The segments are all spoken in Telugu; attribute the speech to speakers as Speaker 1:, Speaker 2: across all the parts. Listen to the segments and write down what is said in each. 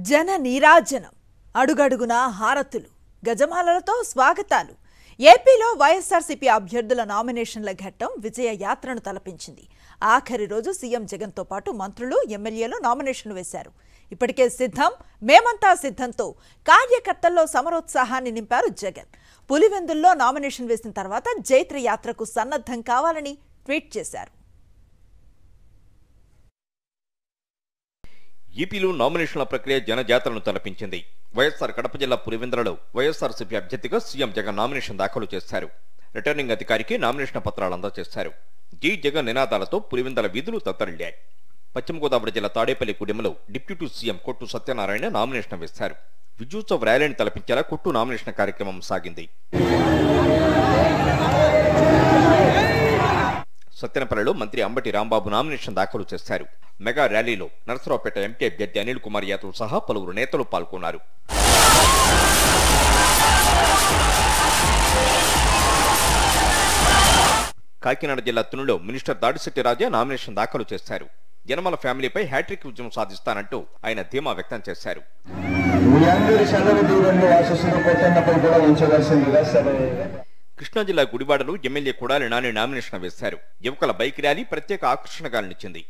Speaker 1: జన నీరాజనం అడుగడుగునా హారతులు గజమాలలతో స్వాగతాలు ఏపీలో వైఎస్ఆర్సీపీ అభ్యర్థుల నామినేషన్ల ఘట్టం విజయ యాత్రను తలపించింది ఆఖరి రోజు సీఎం జగన్తో పాటు మంత్రులు ఎమ్మెల్యేలు నామినేషన్లు వేశారు ఇప్పటికే సిద్ధం మేమంతా సిద్ధంతో కార్యకర్తల్లో సమరోత్సాహాన్ని నింపారు జగన్ పులివెందుల్లో నామినేషన్ వేసిన తర్వాత జైత్ర యాత్రకు సన్నద్ధం కావాలని ట్వీట్ చేశారు
Speaker 2: ఏపీలో నామినేషన్ల ప్రక్రియ జనజాతరను తలపించింది వైఎస్ఆర్ కడప జిల్లా పులివెందులలో వైఎస్ఆర్సీపీ అభ్యర్థిగా సీఎం జగన్ నామినేషన్ దాఖలు చేశారు రిటర్నింగ్ అధికారికి నామినేషన్ పత్రాలు అందజేశారు జై జగన్ నినాదాలతో పులివెందల వీధులు తత్తరిల్లాయి పశ్చిమ గోదావరి జిల్లా తాడేపల్లి కుడిమలో డిప్యూటీ సీఎం కొట్టు సత్యనారాయణ నామినేషన్ వేశారు విజయోత్సవ ర్యాలీని తలపించేలా కొట్టు నామినేషన్ కార్యక్రమం సాగింది సత్యనపల్లిలో మంత్రి అంబటి రాంబాబు నామినేషన్ దాఖలు చేశారు మెగా ర్యాలీలో నరసరావుపేట ఎంపీ అభ్యర్థి అనిల్ కుమార్ యాదవ్ సహా పలువురు నేతలు పాల్గొన్నారు కాకినాడ జిల్లా తునిలో మినిస్టర్ దాడిశెట్టి రాజా నామినేషన్ దాఖలు చేశారు జనమల ఫ్యామిలీపై హ్యాట్రిక్ విజయం సాధిస్తానంటూ ఆయన ధీమా వ్యక్తం చేశారు
Speaker 3: మీ అందరి చల్లని దీవెనలు ఆశస్సులు కొట్టన్నపై కూడా ఉంచవలసిందిగా సరే
Speaker 2: కృష్ణా జిల్లా గుడివాడలో ఎమ్మెల్యే కొడాలి నాని నామినేషన్ వేశారు యువకుల బైక్ ర్యాలీ ప్రత్యేక ఆకర్షణగా నిలిచింది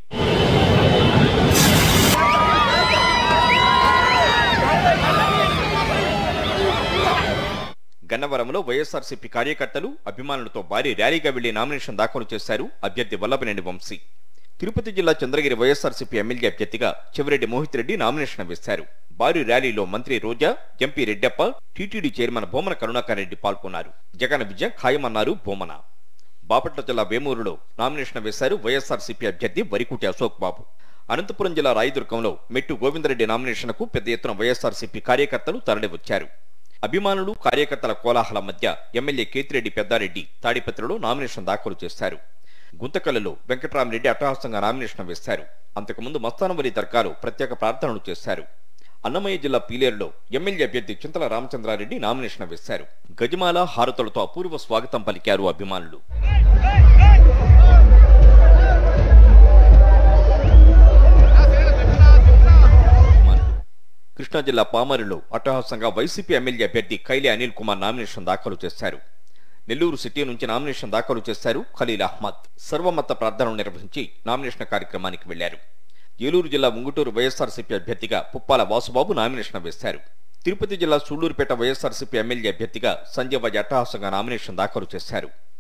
Speaker 2: గన్నవరంలో వైఎస్ఆర్సీపీ కార్యకర్తలు అభిమానులతో భారీ ర్యాలీగా వెళ్లి నామినేషన్ దాఖలు చేశారు అభ్యర్థి వల్లభనేని వంశీ తిరుపతి జిల్లా చంద్రగిరి వైఎస్ఆర్సీపీ ఎమ్మెల్యే అభ్యర్థిగా చెవిరెడ్డి మోహిత్ రెడ్డి నామినేషన్ వేశారు భారీ ర్యాలీలో మంత్రి Roja MP Reddappa TTD chairman Bhumana Karunakar Reddy పాల్గొన్నారు జగన్ విజయం ఖాయమన్నారు భూమన బాపట్ల జిల్లా వేమూరులో నామినేషన్ వేశారు వైఎస్ఆర్సీపీ అభ్యర్థి వరికుటి అశోక్ బాబు అనంతపురం జిల్లా రాయదుర్గంలో మెట్టు గోవిందరెడ్డి నామినేషన్కు పెద్ద ఎత్తున వైఎస్ఆర్సీపీ కార్యకర్తలు తరలివచ్చారు అభిమానులు కార్యకర్తల కోలాహలం మధ్య ఎమ్మెల్యే కేతిరెడ్డి పెద్దారెడ్డి తాడిపత్రిలో నామినేషన్ దాఖలు చేశారు గుంతకల్లులో వెంకట్రామరెడ్డి అట్టహాసంగా నామినేషన్ వేశారు అంతకుముందు మస్తానవరి దర్గాలో ప్రత్యేక ప్రార్థనలు చేశారు అన్నమయ్య జిల్లా పీలేరులో ఎమ్మెల్యే అభ్యర్థి చింతల రామచంద్రారెడ్డి నామినేషన్ వేశారు గజమాల హారతులతో అపూర్వ స్వాగతం పలికారు అభిమానులు కృష్ణా జిల్లా పామరులో అట్టహాసంగా వైసీపీ ఎమ్మెల్యే అభ్యర్థి కైలి అనిల్ కుమార్ నామినేషన్ దాఖలు చేశారు నెల్లూరు సిటీ నుంచి నామినేషన్ దాఖలు చేశారు ఖలీల్ అహ్మద్ సర్వమత ప్రార్థనలు నిర్వహించి నామినేషన్ కార్యక్రమానికి వెళ్లారు ఏలూరు జిల్లా ఉంగుటూరు వైఎస్ఆర్సీపీ అభ్యర్థిగా పుప్పాల వాసుబాబు నామినేషన్ వేశారు తిరుపతి జిల్లా సూళ్లూరుపేట వైఎస్ఆర్సీపీ ఎమ్మెల్యే అభ్యర్థిగా సంజయ్ వాజ్ అట్టహాసంగా నామినేషన్ దాఖలు చేశారు